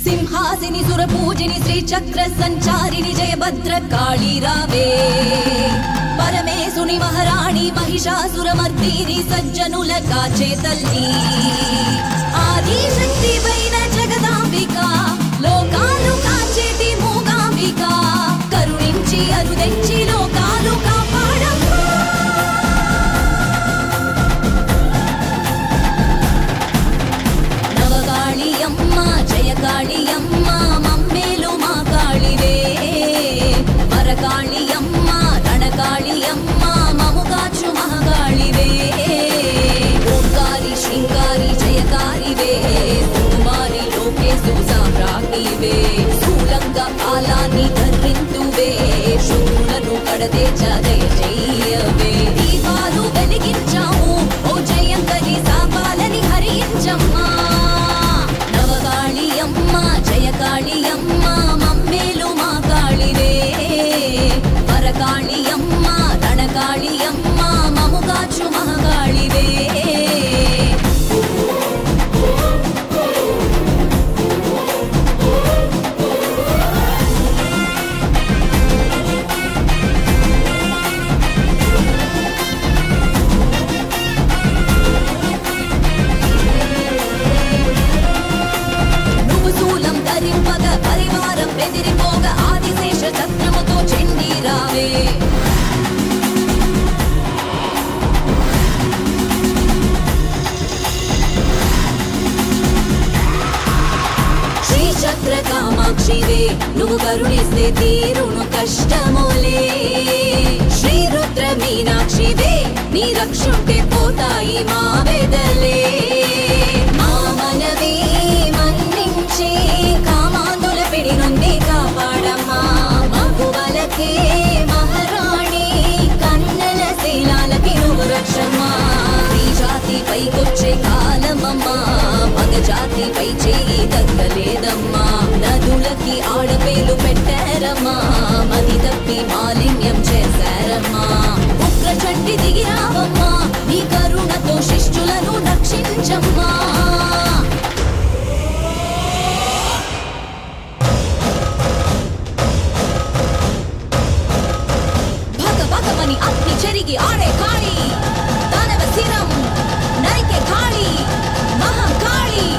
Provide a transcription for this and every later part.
సింహాసిని సురపూజిని శ్రీ చక్ర సంచారిని జయభద్ర కాళీ రావే పరమేశుని మహారాణి మహిషాసురమర్దిని సజ్జనుల కాచే తల్లి ఆది శక్తి పైన జగదాంబిక లోకాలు కాచేటి మూగాంబిక కరుణించి అరుదెంచి లోకాలు కాపాడమ్మా నవగాళి అమ్మ జయకాళి అమ్మ మమ్మేలు మా కాళివే వరకాళి అమ్మ రణకాళి అమ్మ మముగాచు మహగాళివే ఓంకారి శృంగారి జయకారివే సుకుమారి లోకేశు సామ్రాజ్ఞివే స్థూలంగా కాలాన్ని ధరింతువే శూలను కడదే జయ జయవే దీపాలు వెలిగించాము ఓ జయంకరి సాపాలని హరించమ్మా నవగాళి అమ్మ జయకాళి అమ్మ మమ్మేలు మా కాళివే వరకాళి అమ్మ రణకాళి అమ్మ మముగాచు మహగాళివే నువ్వు శూలం ధరింపగ పరివారం బెదిరిపోగ ఆదిశేష చక్రముతో చెండి రావే శ్రీచక్ర కామాక్షివే నువ్వు కరుణిస్తే తీరును కష్టములే శ్రీ రుద్ర మీనాక్షివే నీ రక్షుంటే పోతాయి మా వెదలే మా మనవి మన్నించి కామాందుల పిడి నుండి కాపాడమ్మా మగువలకే మహారాణి కన్నల శీలాలకి నువ్వు రక్షమ్మా ఈ జాతి పైకొచ్చే కాలమమ్మా మగ జాతిపై చేయి తగ్గలేదమ్మా నదులకి ఆడపేలు పెట్టారమ్మా మది తప్పి మాలిన్యం చేశారమ్మా ఉగ్ర చండి దిగిరావమ్మా నీ కరుణతో శిష్యులను రక్షించమ్మా భగ భగమని అగ్ని చెరిగి ఆడే కాళి దానవ శిరం నరికే కాళి మహాకాళి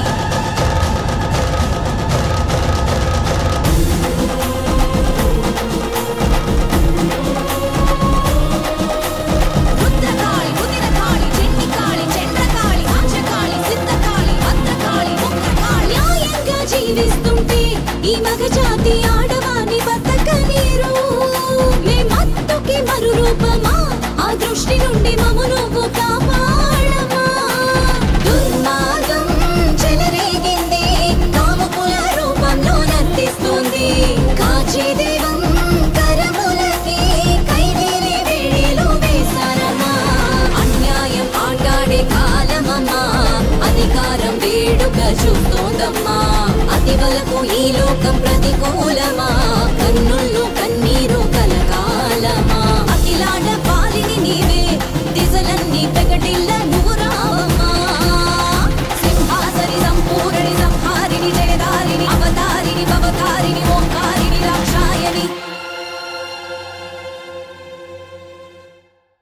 రుద్రకాళి ఉదిరకాళి చెండికాళి చంద్రకాళి ఆంశకాళి సిద్ధకాళి భద్రకాళి ముక్రకాళి న్యాయంగా జీవిస్తుంటే ఈ మగ జాతి ఆడవాని బతకనీరు మేమత్తుకి మరు రూపమా ఆ దృష్టి నుండి మము నువ్వు కాపాడమా దుర్మార్గం చెలరేగింది కామకుల రూపంలో నర్తిస్తుంది కాచి దేవం కరములకి కైవేలి వేడిలో వేశారమ్మా అన్యాయం ఆటాడే కాలమమ్మా అధికారం వేడుక చూస్తోందమ్మా అతి వలకు ఈ లోకం ప్రతికూలమా